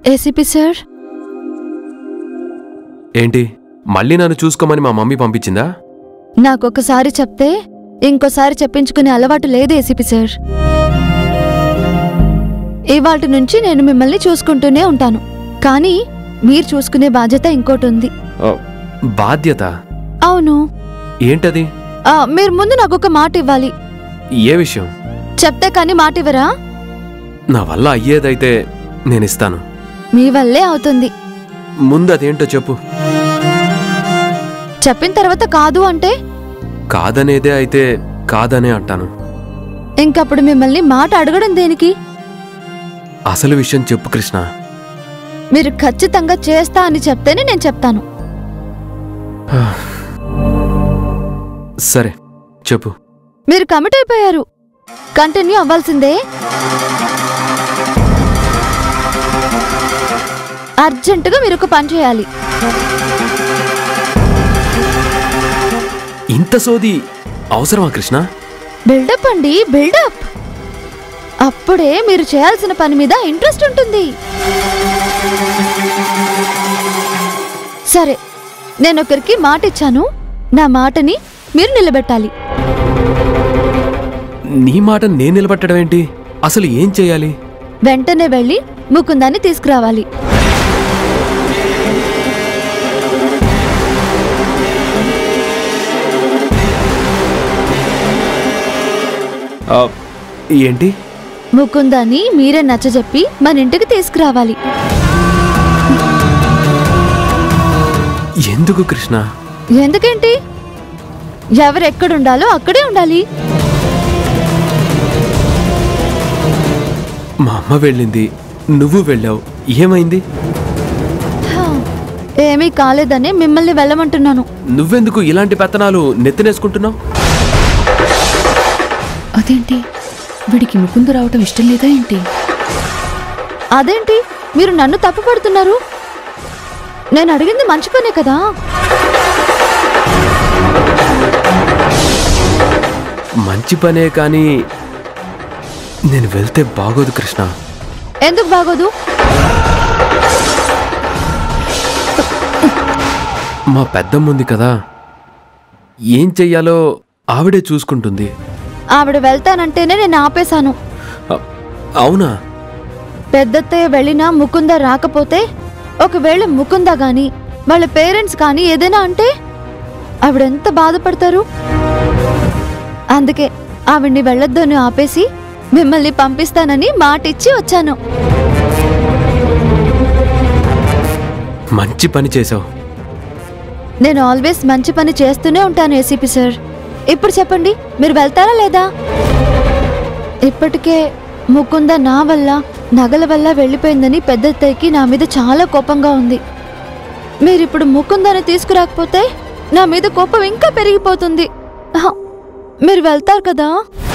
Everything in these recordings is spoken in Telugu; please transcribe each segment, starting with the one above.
ఏసీపీ సార్ ఏంటి మళ్ళీ నన్ను చూసుకోమని మా మమ్మీ పంపించిందా నాకొకసారి చెప్తే ఇంకోసారి చెప్పించుకునే అలవాటు లేదు ఏసీపీ సార్ ఇవాటి నుంచి నేను మిమ్మల్ని చూసుకుంటూనే ఉంటాను కానీ మీరు చూసుకునే బాధ్యత ఇంకోటి ఉంది ఆ, బాధ్యత అవును ఏంటది ఆ, మీరు ముందు నాకు ఒక మాట ఇవ్వాలి ఏ విషయం చెప్తే కానీ మాట ఇవ్వరా నా వల్ల అయ్యేదైతే నేను ఇస్తాను మీ వల్లే అవుతుంది ముందు అదేంటో చెప్పు చెప్పిన తర్వాత కాదు అంటే కాదనేదే అయితే కాదనే అంటాను ఇంకప్పుడు మిమ్మల్ని మాట అడగడం దేనికి అసలు విషయం చెప్పు కృష్ణ మీరు ఖచ్చితంగా చేస్తా అని చెప్తేనే నేను చెప్తాను సరే చెప్పు మీరు కమిట్ అయిపోయారు కంటిన్యూ అవ్వాల్సిందే అర్జెంటుగా మీరు ఒక పని చేయాలి ఇంత సోది అవసరమా కృష్ణ బిల్డప్ అండి బిల్డప్ అప్పుడే మీరు చేయాల్సిన పని మీద ఇంట్రెస్ట్ ఉంటుంది సరే నేను ఒకరికి మాట ఇచ్చాను నా మాటని మీరు నిలబెట్టాలి నీ మాట నేను నిలబెట్టడం ఏంటి అసలు ఏం చేయాలి వెంటనే వెళ్ళి ముకుందాన్ని తీసుకురావాలి ఆ, ఏంటి ముకుందాన్ని మీరే నచ్చజెప్పి మన ఇంటికి తీసుకురావాలి ఎందుకు కృష్ణ ఎందుకేంటి ఎవరెక్కడుండాలో అక్కడే ఉండాలి మా అమ్మ వెళ్ళింది నువ్వు వెళ్ళావు ఏమైంది హా, ఏమీ కాలేదని మిమ్మల్ని వెళ్ళమంటున్నాను నువ్వెందుకు ఇలాంటి పెత్తనాలు నెత్తినేసుకుంటున్నావు అదేంటి వీడికి ముకుందు రావటం ఇష్టం లేదా ఏంటి అదేంటి మీరు నన్ను తప్పుపడుతున్నారు నేను అడిగింది మంచి పనే కదా మంచి పనే కానీ నేను వెళ్తే బాగోదు కృష్ణ ఎందుకు బాగోదు మా పెద్దమ్మ ఉంది కదా ఏం చెయ్యాలో ఆవిడే చూసుకుంటుంది ఆవిడ వెళ్తానంటేనే నేను ఆపేశాను అ- అవునా పెద్దత్తయ్య వెళ్ళినా ముకుంద రాకపోతే ఒకవేళ ముకుంద గాని వాళ్ళ పేరెంట్స్ కానీ ఏదైనా అంటే ఆవిడెంత బాధపడతారు అందుకే ఆవిడ్ని వెళ్ళొద్దు అని ఆపేసి మిమ్మల్ని పంపిస్తానని మాటిచ్చి వచ్చాను మంచి పని చేసావు నేను ఆల్వేస్ మంచి పని చేస్తూనే ఉంటాను ఏసీపీ సార్ ఇప్పుడు చెప్పండి మీరు వెళ్తారా లేదా ఇప్పటికే ముకుంద నా వల్ల నగల వల్ల వెళ్ళిపోయిందని పెద్దత్తయ్యకి నా మీద చాలా కోపంగా ఉంది మీరిప్పుడు ముకుందని తీసుకురాకపోతే నా మీద కోపం ఇంకా పెరిగిపోతుంది ఆహా, మీరు వెళ్తారు కదా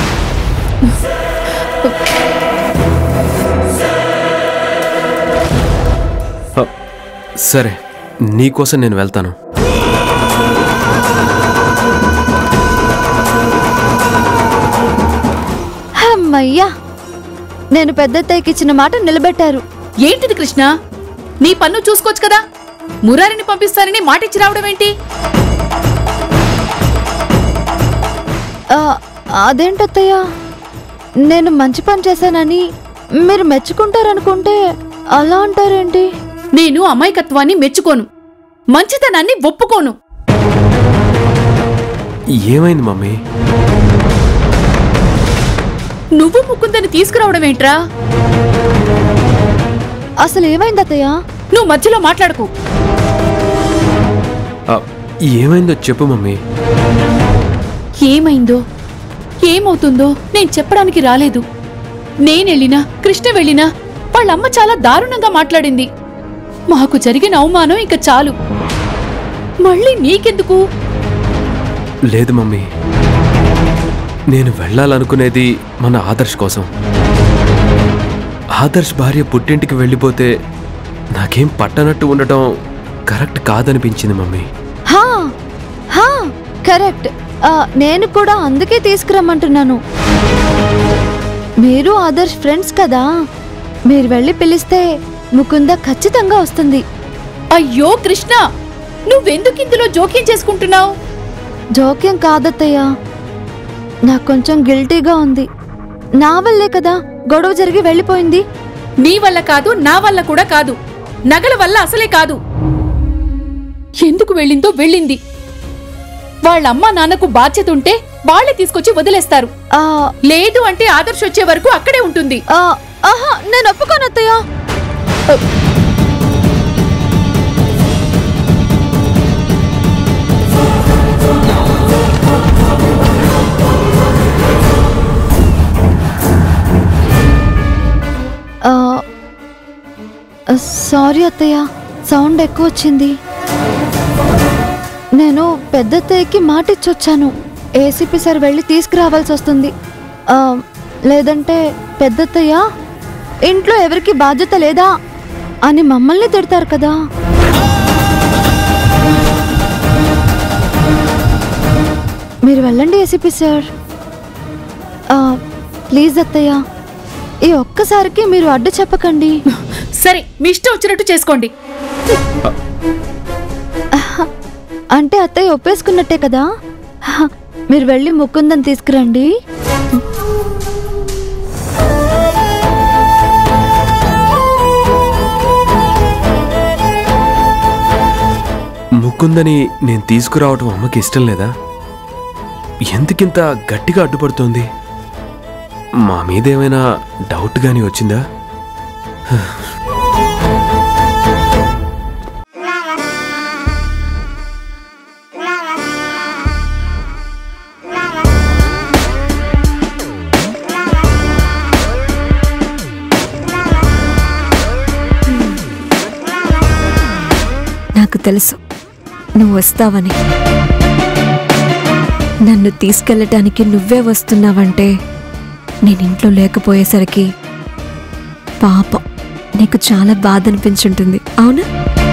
అ, సరే నీకోసం నేను వెళ్తాను అమ్మయ్యా నేను పెద్దత్తయ్యకి ఇచ్చిన మాట నిలబెట్టారు ఏంటిది కృష్ణ నీ పన్ను చూసుకోవచ్చు కదా మురారిని పంపిస్తానని మాటిచ్చి రావడం ఏంటి ఆ, అదేంటత్తయ్య నేను మంచి పని చేశానని మీరు మెచ్చుకుంటారనుకుంటే అలా అంటారేంటి నేను అమాయకత్వాన్ని మెచ్చుకోను మంచితనాన్ని ఒప్పుకోను ఏమైంది మమ్మీ నువ్వు ముకుందని తీసుకురావడం ఏంట్రా అసలు ఏమైంది అత్తయ్య నువ్వు మధ్యలో మాట్లాడకు అ, ఏమైందో చెప్పు మమ్మీ ఏమైందో ఏమవుతుందో నేను చెప్పడానికి రాలేదు నేనెళ్ళినా కృష్ణ వెళ్ళినా వాళ్ళమ్మ చాలా దారుణంగా మాట్లాడింది మాకు జరిగిన అవమానం ఇక చాలు మళ్ళీ నీకెందుకు లేదు మమ్మీ నేను వెళ్ళాలనుకునేది మన ఆదర్శ్ కోసం ఆదర్శ్ భార్య పుట్టింటికి వెళ్ళిపోతే నాకేం పట్టనట్టు ఉండటం కరెక్ట్ కాదనిపించింది మమ్మీ హా హా కరెక్ట్ ఆ, నేను కూడా అందుకే తీసుకురమ్మంటున్నాను మీరు ఆదర్శ్ ఫ్రెండ్స్ కదా మీరు వెళ్ళి పిలిస్తే ముకుంద ఖచ్చితంగా వస్తుంది అయ్యో కృష్ణ నువ్వెందుకు ఇందులో జోక్యం చేసుకుంటున్నావు జోక్యం కాదత్తయ్య నాకు కొంచెం గిల్టీగా ఉంది నా వల్లే కదా గొడవ జరిగి వెళ్ళిపోయింది నీ వల్ల కాదు నా వల్ల కూడా కాదు నగల వల్ల అసలే కాదు ఎందుకు వెళ్ళిందో వెళ్ళింది వాళ్ళమ్మ నాన్నకు బాధ్యత ఉంటే వాళ్ళే తీసుకొచ్చి వదిలేస్తారు ఆ, లేదు అంటే ఆదర్శ్ వచ్చే వరకు అక్కడే ఉంటుంది ఆ, ఆహా నేను ఒప్పుకోను అత్తయ్య ఆ, సారీ అత్తయ్య సౌండ్ ఎక్కువ వచ్చింది నేను పెద్దత్తయ్యకి మాట ఇచ్చొచ్చాను ఏసీపీ సార్ వెళ్ళి తీసుకురావాల్సి వస్తుంది ఆ, లేదంటే పెద్దత్తయ్య ఇంట్లో ఎవరికి బాధ్యత లేదా అని మమ్మల్ని తిడతారు కదా మీరు వెళ్ళండి ఏసీపీ సార్ ఆ, ప్లీజ్ అత్తయ్య ఈ ఒక్కసారికి మీరు అడ్డు చెప్పకండి సరే మీ ఇష్టం వచ్చినట్టు చేసుకోండి అంటే అత్తయ్య ఒప్పేసుకున్నట్టే కదా హ, మీరు వెళ్ళి ముకుందని తీసుకురండి ముకుందని నేను తీసుకురావటం అమ్మకి ఇష్టం లేదా ఎందుకింత గట్టిగా అడ్డుపడుతోంది మా మీద ఏమైనా డౌట్ గాని వచ్చిందా నాకు తెలుసు నువ్వు వస్తావని నన్ను తీసుకెళ్ళటానికి నువ్వే వస్తున్నావంటే నేను ఇంట్లో లేకపోయేసరికి పాపం నీకు చాలా బాధ అనిపించుంటుంది అవునా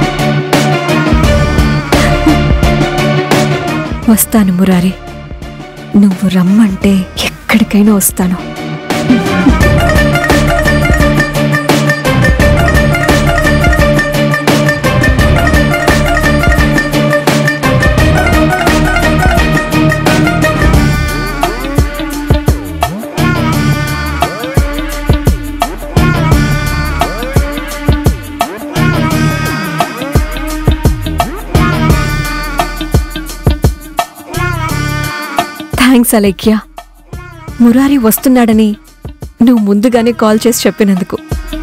వస్తాను మురారి నువ్వు రమ్మంటే ఎక్కడికైనా వస్తాను థ్యాంక్స్ అలైక్య మురారి వస్తున్నాడని నువ్వు ముందుగానే కాల్ చేసి చెప్పినందుకు